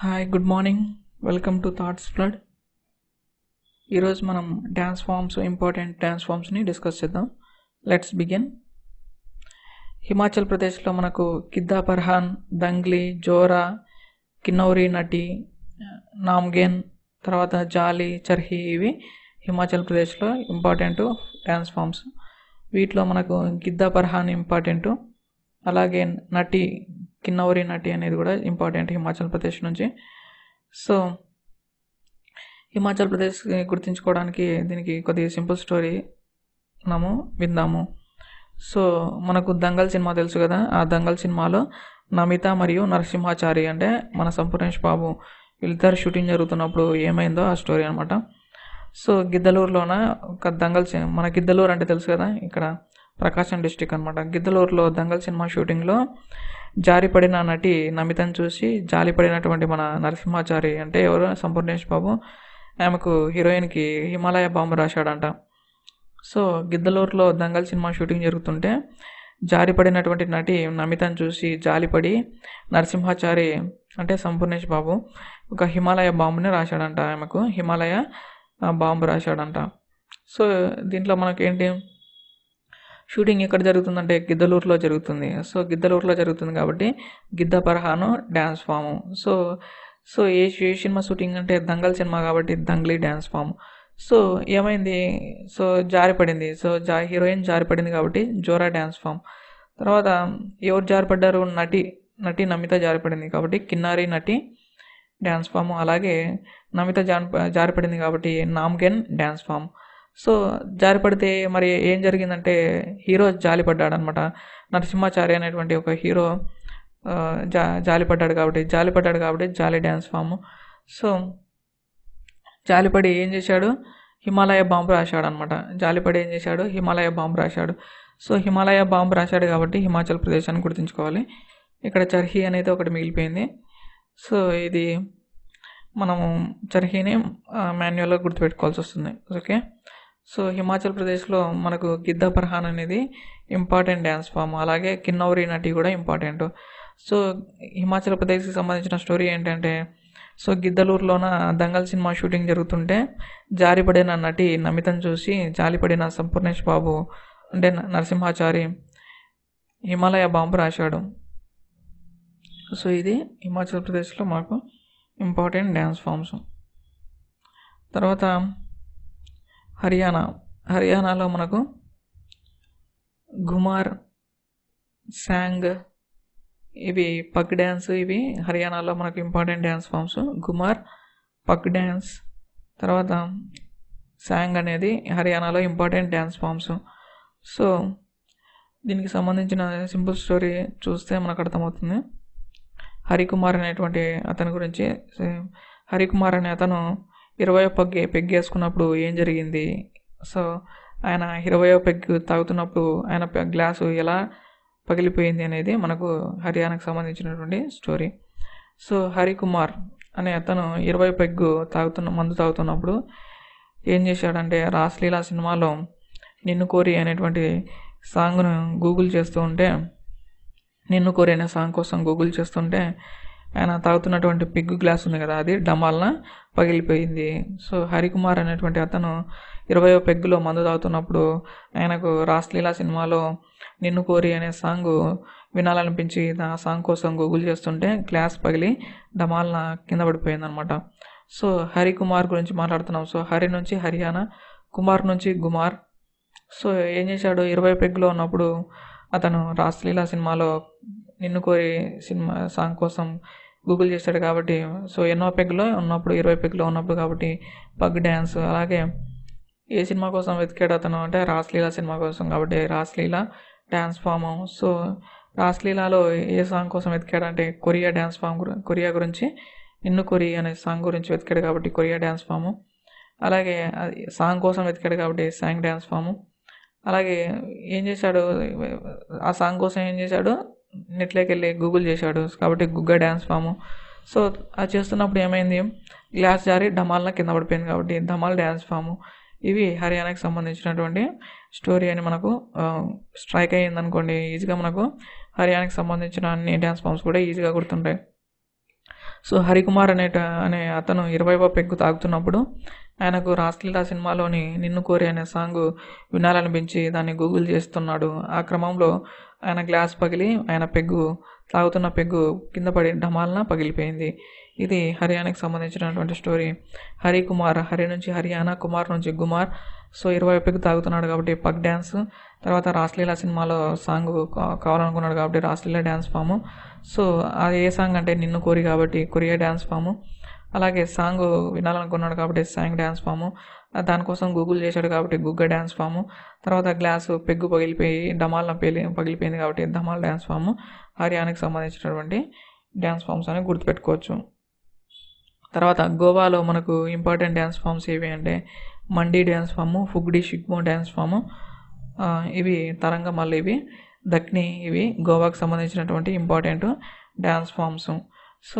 hi good morning welcome to thoughts flood ఈరోజు మనం dance forms important dance ఫామ్స్ని discuss చేద్దాం లెట్స్ బిగిన్ హిమాచల్ ప్రదేశ్లో మనకు కిద్దా పర్హాన్ దంగ్లీ జోరా కిన్నౌరి నటి నామ్గేన్ తర్వాత జాలి చర్హి ఇవి హిమాచల్ ప్రదేశ్లో ఇంపార్టెంట్ డ్యాన్స్ ఫామ్స్ వీటిలో మనకు గిద్దా పర్హాన్ ఇంపార్టెంట్ అలాగే నటి కిన్నౌరి నటి అనేది కూడా ఇంపార్టెంట్ హిమాచల్ ప్రదేశ్ నుంచి సో హిమాచల్ ప్రదేశ్ గుర్తించుకోవడానికి దీనికి కొద్దిగా సింపుల్ స్టోరీ మనము విందాము సో మనకు దంగల్ సినిమా తెలుసు కదా ఆ దంగల్ సినిమాలో నమిత మరియు నరసింహాచారి అంటే మన సంపూర్ణేష్ బాబు వీళ్ళిద్దరు షూటింగ్ జరుగుతున్నప్పుడు ఏమైందో ఆ స్టోరీ అనమాట సో గిద్దలూరులోన ఒక దంగల్ సి- మన గిద్దలూరు అంటే తెలుసు కదా ఇక్కడ ప్రకాశం డిస్టిక్ అనమాట గిద్దలూరులో దంగల్ సినిమా షూటింగ్లో జారిపడిన నటి నమితను చూసి జాలిపడినటువంటి మన నరసింహాచారి అంటే ఎవరు సంపూర్ణేష్ బాబు ఆమెకు హీరోయిన్కి హిమాలయ బాంబు రాశాడంట సో గిద్దలూరులో దంగల్ సినిమా షూటింగ్ జరుగుతుంటే జారిపడినటువంటి నటి నమితను చూసి జాలిపడి నరసింహాచారి అంటే సంపూర్ణేష్ బాబు ఒక హిమాలయ బాంబుని రాశాడంట ఆమెకు హిమాలయ ఆ, బాంబు రాశాడంట సో దీంట్లో మనకేంటి షూటింగ్ ఎక్కడ జరుగుతుందంటే గిద్దలూరులో జరుగుతుంది సో గిద్దలూరులో జరుగుతుంది కాబట్టి గిద్ద పరహాను డ్యాన్స్ ఫాము సో సో ఏ ఏ సినిమా షూటింగ్ అంటే దంగల్ సినిమా కాబట్టి దంగ్లీ డ్యాన్స్ ఫామ్ సో ఏమైంది సో జారిపడింది సో జా హీరోయిన్ జారిపడింది కాబట్టి జోరా డ్యాన్స్ ఫామ్ తర్వాత ఎవరు జారిపడ్డారు నటి నటి నమిత జారిపడింది కాబట్టి కిన్నారి నటి డ్యాన్స్ ఫామ్ అలాగే నమిత జాన్ జారిపడింది కాబట్టి నామ్గెన్ డ్యాన్స్ ఫామ్ సో జారిపడితే మరి ఏం జరిగిందంటే హీరో జాలిపడ్డాడు అనమాట నరసింహాచారి అనేటువంటి ఒక హీరో ఆ, జా జాలిపడ్డాడు కాబట్టి జాలిపడ్డాడు కాబట్టి జాలి డ్యాన్స్ ఫామ్ సో జాలిపడి ఏం చేశాడు హిమాలయ బాంబు రాశాడు అనమాట జాలిపడి ఏం చేశాడు హిమాలయ బాంబు రాశాడు సో హిమాలయ బాంబు రాశాడు కాబట్టి హిమాచల్ ప్రదేశ్ అని గుర్తుంచుకోవాలి ఇక్కడ చర్హి అనేది ఒకటి మిగిలిపోయింది సో ఇది మనము చర్హీని మాన్యువల్గా గుర్తుపెట్టుకోవాల్సి వస్తుంది ఓకే సో హిమాచల్ ప్రదేశ్లో మనకు గిద్దా పర్హాన్ అనేది ఇంపార్టెంట్ డ్యాన్స్ ఫామ్ అలాగే కిన్నౌరి నటి కూడా ఇంపార్టెంట్ సో హిమాచల్ ప్రదేశ్కి సంబంధించిన స్టోరీ ఏంటంటే సో గిద్దలూరులోన దంగల్ సినిమా షూటింగ్ జరుగుతుంటే జారిపడిన నటి నమితను చూసి జాలిపడిన సంపూర్ణేష్ బాబు అంటే న- నరసింహాచారి హిమాలయ బాంబు రాశాడు సో ఇది హిమాచల్ ప్రదేశ్లో మాకు ఇంపార్టెంట్ డ్యాన్స్ ఫామ్స్ తర్వాత హర్యానా హర్యానాలో మనకు ఘుమార్ సాంగ్ ఇవి పగ్ డ్యాన్స్ ఇవి హర్యానాలో మనకు important dance forms Ghumar Phag dance తర్వాత సాంగ్ అనేది హర్యానాలో ఇంపార్టెంట్ డ్యాన్స్ ఫామ్స్ సో దీనికి సంబంధించిన సింపుల్ స్టోరీ చూస్తే మనకు అర్థమవుతుంది హరికుమార్ అనేటువంటి అతని గురించి సే- హరికుమార్ అనే అతను ఇరవయో పెగ్గు పెగ్గేసుకున్నప్పుడు ఏం జరిగింది సో ఆయన ఇరవయో పెగ్గు తాగుతున్నప్పుడు ఆయన పె- గ్లాసు ఎలా పగిలిపోయింది అనేది మనకు హర్యానాకు సంబంధించినటువంటి స్టోరీ సో హరికుమార్ అనే అతను ఇరవై పెగ్గు తాగుతున్న మందు తాగుతున్నప్పుడు ఏం చేశాడంటే రాస్లీలా సినిమాలో నిన్ను కోరి అనేటువంటి సాంగ్ను గూగుల్ చేస్తూ ఉంటే నిన్ను కోరి అనే సాంగ్ కోసం గూగుల్ చేస్తుంటే ఆయన తాగుతున్నటువంటి పిగ్గు గ్లాస్ ఉంది కదా అది డమాల్న పగిలిపోయింది సో హరికుమార్ అనేటువంటి అతను ఇరవయో పెగ్గులో మందు తాగుతున్నప్పుడు ఆయనకు రాస్లీలా సినిమాలో నిన్ను కోరి అనే సాంగ్ వినాలనిపించి ఆ సాంగ్ కోసం గూగుల్ చేస్తుంటే గ్లాస్ పగిలి డమాల్న కింద పడిపోయింది అనమాట సో హరికుమార్ గురించి మాట్లాడుతున్నాం సో హరి నుంచి హర్యానా కుమార్ నుంచి గుమార్ సో ఏం చేశాడు ఇరవై పెగ్గులో ఉన్నప్పుడు అతను రాస్లీలా సినిమాలో నిన్ను కోరి సినిమా సాంగ్ కోసం గూగుల్ చేశాడు కాబట్టి సో ఎన్నో పెగ్గులో ఉన్నప్పుడు ఇరవై పెగ్గులో ఉన్నప్పుడు కాబట్టి పగ్ డ్యాన్స్ అలాగే ఏ సినిమా కోసం వెతికాడు అతను అంటే రాస్లీలా సినిమా కోసం కాబట్టి రాస్లీలా డ్యాన్స్ ఫామ్ సో రాస్లీలాలో ఏ సాంగ్ కోసం వెతికాడు అంటే కొరియా డ్యాన్స్ ఫామ్ గురి కొరియా గురించి నిన్ను కొరి అనే సాంగ్ గురించి వెతికాడు కాబట్టి కొరియా డ్యాన్స్ ఫాము అలాగే అది సాంగ్ కోసం వెతికాడు కాబట్టి సాంగ్ డ్యాన్స్ ఫాము అలాగే ఏం చేశాడు ఆ సాంగ్ కోసం ఏం చేశాడు నెట్లోకి వెళ్ళి గూగుల్ చేశాడు కాబట్టి గుగ్గ డ్యాన్స్ ఫాము సో అది చేస్తున్నప్పుడు ఏమైంది గ్లాస్ జారి ధమాల్న కింద పడిపోయింది కాబట్టి ధమాల్ డ్యాన్స్ ఫాము ఇవి హర్యానాకి సంబంధించినటువంటి స్టోరీ అని మనకు స్ట్రైక్ అయ్యింది అనుకోండి ఈజీగా మనకు హర్యానాకి సంబంధించిన అన్ని డ్యాన్స్ ఫామ్స్ కూడా ఈజీగా గుర్తుంటాయి సో హరికుమార్ అనే అనే అతను ఇరవైవ పెగ్గు తాగుతున్నప్పుడు ఆయనకు రాస్లీలా సినిమాలోని నిన్ను కోరి అనే సాంగ్ వినాలనిపించి దాన్ని గూగుల్ చేస్తున్నాడు ఆ క్రమంలో ఆయన గ్లాస్ పగిలి ఆయన పెగ్గు తాగుతున్న పెగ్గు కింద పడి ఢమాల్న పగిలిపోయింది ఇది హర్యానాకి సంబంధించినటువంటి స్టోరీ హరి కుమార్ హరి నుంచి హర్యానా కుమార్ నుంచి గుమార్ సో ఇరవై పెగ్గు తాగుతున్నాడు కాబట్టి పగ్ డ్యాన్స్ తర్వాత రాస్లీలా సినిమాలో సాంగ్ కా- కావాలనుకున్నాడు కాబట్టి రాస్లీలా డ్యాన్స్ ఫాము సో అది ఏ సాంగ్ అంటే నిన్ను కోరి కాబట్టి కొరియా డ్యాన్స్ ఫాము అలాగే సాంగ్ వినాలనుకున్నాడు కాబట్టి సాంగ్ డ్యాన్స్ ఫాము ఆ దానికోసం గూగుల్ చేశాడు కాబట్టి గుగ్గ డ్యాన్స్ ఫాము తర్వాత గ్లాసు పెగ్గు పగిలిపోయి డమాల్న పేలి పగిలిపోయింది కాబట్టి ధమాల్ డ్యాన్స్ ఫాము హర్యానాకి సంబంధించినటువంటి డ్యాన్స్ ఫామ్స్ అని గుర్తుపెట్టుకోవచ్చు తర్వాత గోవాలో మనకు ఇంపార్టెంట్ డ్యాన్స్ ఫామ్స్ ఏవి అంటే Mandi dance form Fugdi Shigmo dance form ఆ, ఇవి తరంగమల్లి ఇవి దక్ని ఇవి గోవాకు సంబంధించినటువంటి important dance forms so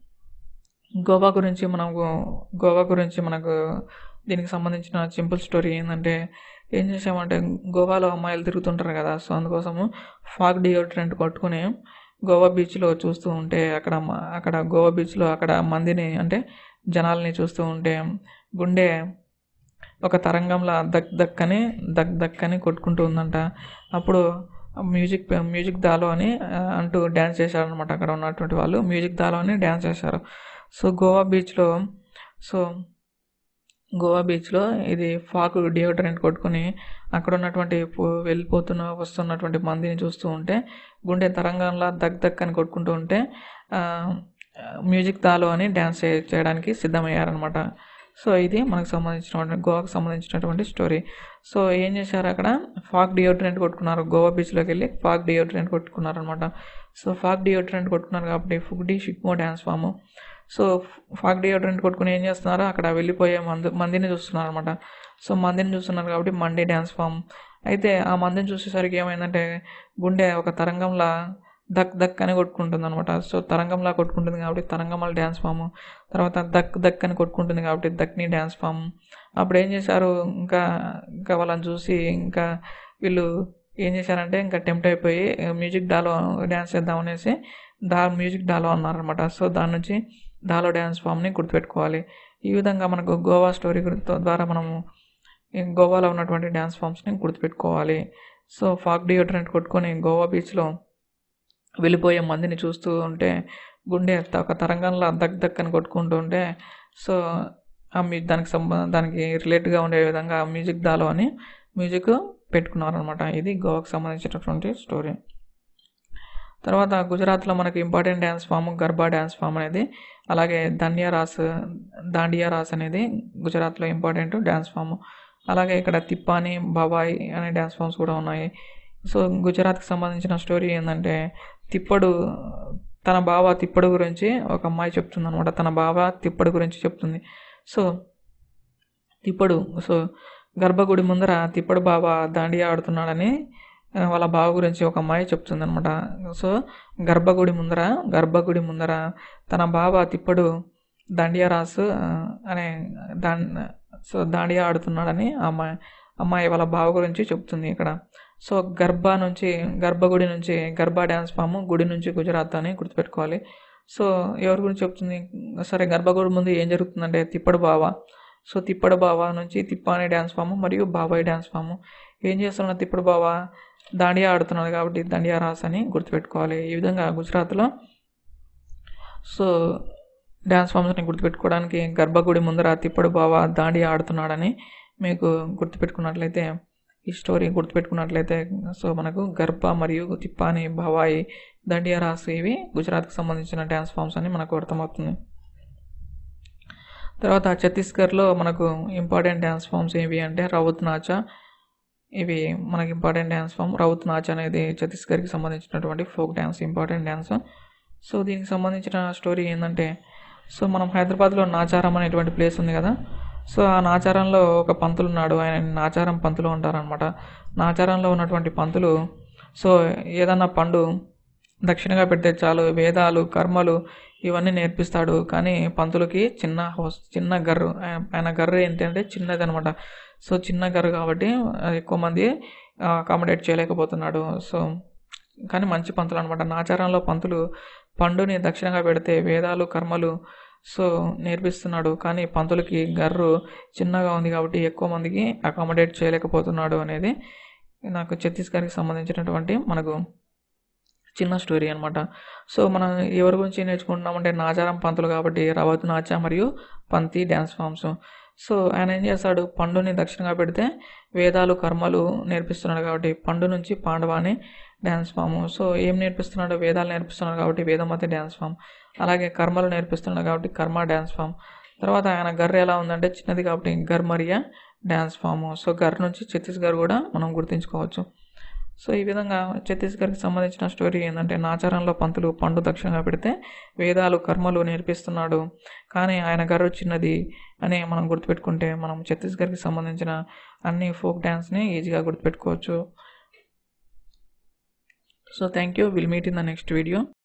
Goa గురించి మనకు గోవా గురించి మనకు దీనికి సంబంధించిన సింపుల్ స్టోరీ ఏంటంటే ఏం చేసామంటే గోవాలో అమ్మాయిలు తిరుగుతుంటారు కదా సో అందుకోసము ఫాగ్ డియోడ్రెంట్ కొట్టుకుని గోవా బీచ్లో చూస్తూ ఉంటే అక్కడ మ- అక్కడ గోవా బీచ్లో అక్కడ మందిని అంటే జనాల్ని చూస్తూ ఉంటే గుండె ఒక తరంగంలా దక్ దక్ అని దక్ దక్ అని కొట్టుకుంటూ ఉందంట అప్పుడు మ్యూజిక్ మ్యూజిక్ దాలో అని ఆ, అంటూ డ్యాన్స్ చేశారనమాట అక్కడ ఉన్నటువంటి వాళ్ళు మ్యూజిక్ దాలో అని డ్యాన్స్ చేశారు సో గోవా బీచ్లో సో గోవా బీచ్లో ఇది ఫాక్ డియోడ్రెంట్ కొట్టుకుని అక్కడ ఉన్నటువంటి పో- వెళ్ళిపోతున్న వస్తున్నటువంటి మందిని చూస్తూ ఉంటే గుండె తరంగంలా దక్ దక్ అని కొట్టుకుంటూ ఉంటే ఆ, మ్యూజిక్ దాలో అని డ్యాన్స్ చే- చేయడానికి సిద్ధమయ్యారనమాట సో ఇది మనకు సంబంధించినటువంటి గోవాకు సంబంధించినటువంటి స్టోరీ సో ఏం చేశారు అక్కడ ఫాగ్ డియోడ్రెంట్ కొట్టుకున్నారు గోవా బీచ్లోకి వెళ్ళి ఫాగ్ డియోడ్రెంట్ కొట్టుకున్నారు అనమాట సో ఫాగ్ డియోడ్రెంట్ కొట్టుకున్నారు కాబట్టి Fugdi Shigmo dance form so fog deodorant కొట్టుకుని ఏం చేస్తున్నారు అక్కడ వెళ్ళిపోయే మంది మందిని చూస్తున్నారు అనమాట సో మందిని చూస్తున్నారు కాబట్టి మండి డ్యాన్స్ ఫామ్ అయితే ఆ మందిని చూసేసరికి ఏమైందంటే గుండె ఒక తరంగంలా దక్ దక్ అని కొట్టుకుంటుంది అనమాట సో తరంగంలా కొట్టుకుంటుంది కాబట్టి తరంగంల డ్యాన్స్ ఫామ్ తర్వాత దక్ దక్ అని కొట్టుకుంటుంది కాబట్టి దక్ని డ్యాన్స్ ఫామ్ అప్పుడు ఏం చేశారు ఇంకా ఇంకా వాళ్ళని చూసి ఇంకా వీళ్ళు ఏం చేశారంటే ఇంకా టెంప్ట్ అయిపోయి మ్యూజిక్ డాలో డ్యాన్స్ చేద్దాం అనేసి దా మ్యూజిక్ డాలో అన్నారనమాట సో దాని నుంచి డాలో డ్యాన్స్ ఫామ్ని గుర్తుపెట్టుకోవాలి ఈ విధంగా మనకు గోవా స్టోరీ గురి- ద్వారా మనము ఈ గోవాలో ఉన్నటువంటి డ్యాన్స్ ఫామ్స్ని గుర్తుపెట్టుకోవాలి సో ఫాగ్ డియోడ్రెంట్ కొట్టుకొని గోవా బీచ్లో వెళ్ళిపోయే మందిని చూస్తూ ఉంటే గుండె త- ఒక తరంగంలో దక్ దక్ అని కొట్టుకుంటూ ఉంటే సో ఆ మ్యూ దానికి సంబ దానికి రిలేట్గా ఉండే విధంగా మ్యూజిక్ దాలో అని మ్యూజిక్ పెట్టుకున్నారనమాట ఇది గోవాకు సంబంధించినటువంటి స్టోరీ తర్వాత గుజరాత్లో మనకి important dance form Garba dance form అనేది అలాగే ధన్యా రాస్ దాండియా రాస్ అనేది గుజరాత్లో ఇంపార్టెంట్ డ్యాన్స్ ఫామ్ అలాగే ఇక్కడ తిప్పాని బాబాయ్ అనే డ్యాన్స్ ఫామ్స్ కూడా ఉన్నాయి సో గుజరాత్కి సంబంధించిన స్టోరీ ఏంటంటే తిప్పడు తన బావ తిప్పడు గురించి ఒక అమ్మాయి చెప్తుంది అనమాట తన బావ తిప్పడు గురించి చెప్తుంది సో తిప్పడు సో గర్భగుడి ముందర తిప్పడు బావ దాండియా ఆడుతున్నాడని ఆ, వాళ్ళ బావ గురించి ఒక అమ్మాయి చెప్తుంది అనమాట సో గర్భగుడి ముందర గర్భగుడి ముందర తన బావ తిప్పడు దాండియా రాసు ఆ, అనే దా సో దాండియా ఆడుతున్నాడని ఆ అమ్మాయి అమ్మాయి వాళ్ళ బావ గురించి చెప్తుంది ఇక్కడ సో గర్భ నుంచి గర్భగుడి నుంచి గర్భ డ్యాన్స్ ఫామ్ గుడి నుంచి గుజరాత్ అని గుర్తుపెట్టుకోవాలి సో ఎవరి గురించి చెప్తుంది సరే గర్భగుడి ముందు ఏం జరుగుతుందంటే తిప్పడు బావ సో తిప్పడు బావ నుంచి తిప్ప అనే డ్యాన్స్ ఫామ్ మరియు బాబాయ్ డ్యాన్స్ ఫామ్ ఏం చేస్తున్నాడు తిప్పడు బావ దాండియా ఆడుతున్నాడు కాబట్టి దాండియా రాస్ అని గుర్తుపెట్టుకోవాలి ఈ విధంగా గుజరాత్లో సో డ్యాన్స్ ఫామ్స్ని గుర్తుపెట్టుకోవడానికి గర్భగుడి ముందర తిప్పడు బావ దాండియా ఆడుతున్నాడని మీకు గుర్తుపెట్టుకున్నట్లయితే ఈ స్టోరీ గుర్తుపెట్టుకున్నట్లయితే సో మనకు గర్భ మరియు తిప్పాని భవాయి దండియా రాస్ ఇవి గుజరాత్కి సంబంధించిన డ్యాన్స్ ఫామ్స్ అని మనకు అర్థమవుతుంది తర్వాత ఛత్తీస్గఢ్లో మనకు ఇంపార్టెంట్ డ్యాన్స్ ఫామ్స్ ఏవి అంటే రౌత్ నాచా ఇవి మనకి important dance form Raut Nach అనేది ఛత్తీస్గఢ్కి సంబంధించినటువంటి folk dance important dance so దీనికి సంబంధించిన స్టోరీ ఏంటంటే సో మనం హైదరాబాద్లో నాచారం అనేటువంటి ప్లేస్ ఉంది కదా సో ఆ నాచారంలో ఒక పంతులు ఉన్నాడు ఆయన నాచారం పంతులు అంటారనమాట నాచారంలో ఉన్నటువంటి పంతులు సో ఏదన్నా పండు దక్షిణగా పెడితే చాలు వేదాలు కర్మలు ఇవన్నీ నేర్పిస్తాడు కానీ పంతులకి చిన్న హౌస్ చిన్న గర్రు ఆయన- ఆయన గర్రు ఏంటంటే చిన్నది అనమాట సో చిన్న గర్రు కాబట్టి అది ఎక్కువ మంది అకామిడేట్ చేయలేకపోతున్నాడు సో కానీ మంచి పంతులు అనమాట నాచారంలో పంతులు పండుని దక్షిణంగా పెడితే వేదాలు కర్మలు సో నేర్పిస్తున్నాడు కానీ పంతులకి గర్రు చిన్నగా ఉంది కాబట్టి ఎక్కువ మందికి అకామిడేట్ చేయలేకపోతున్నాడు అనేది నాకు ఛత్తీస్గఢ్కి సంబంధించినటువంటి మనకు చిన్న స్టోరీ అనమాట సో మనం ఎవరి గురించి నేర్చుకుంటున్నామంటే నాచారం పంతులు కాబట్టి రవత్ నాచ మరియు పంతి డ్యాన్స్ ఫామ్స్ సో ఆయన ఏం చేస్తాడు పండుని దక్షిణంగా పెడితే వేదాలు కర్మలు నేర్పిస్తున్నాడు కాబట్టి పండు నుంచి పాండవాని డ్యాన్స్ ఫామ్ సో ఏం నేర్పిస్తున్నాడు వేదాలు నేర్పిస్తున్నాడు కాబట్టి వేదమతి డ్యాన్స్ ఫామ్ అలాగే కర్మలు నేర్పిస్తున్నాడు కాబట్టి కర్మ డ్యాన్స్ ఫామ్ తర్వాత ఆయన గర్ ఎలా ఉందంటే చిన్నది కాబట్టి గర్మరియా డ్యాన్స్ ఫామ్ సో గర్ నుంచి ఛత్తీస్గఢ్ కూడా మనం గుర్తుంచుకోవచ్చు సో ఈ విధంగా ఛత్తీస్గఢ్కి సంబంధించిన స్టోరీ ఏంటంటే నాచారంలో పంతులు పండు దక్షిణంగా పెడితే వేదాలు కర్మలు నేర్పిస్తున్నాడు కానీ ఆయన గర్రు చిన్నది అని మనం గుర్తుపెట్టుకుంటే మనం ఛత్తీస్గఢ్కి సంబంధించిన అన్ని ఫోక్ డ్యాన్స్ని ఈజీగా గుర్తుపెట్టుకోవచ్చు so thank you will meet in the next video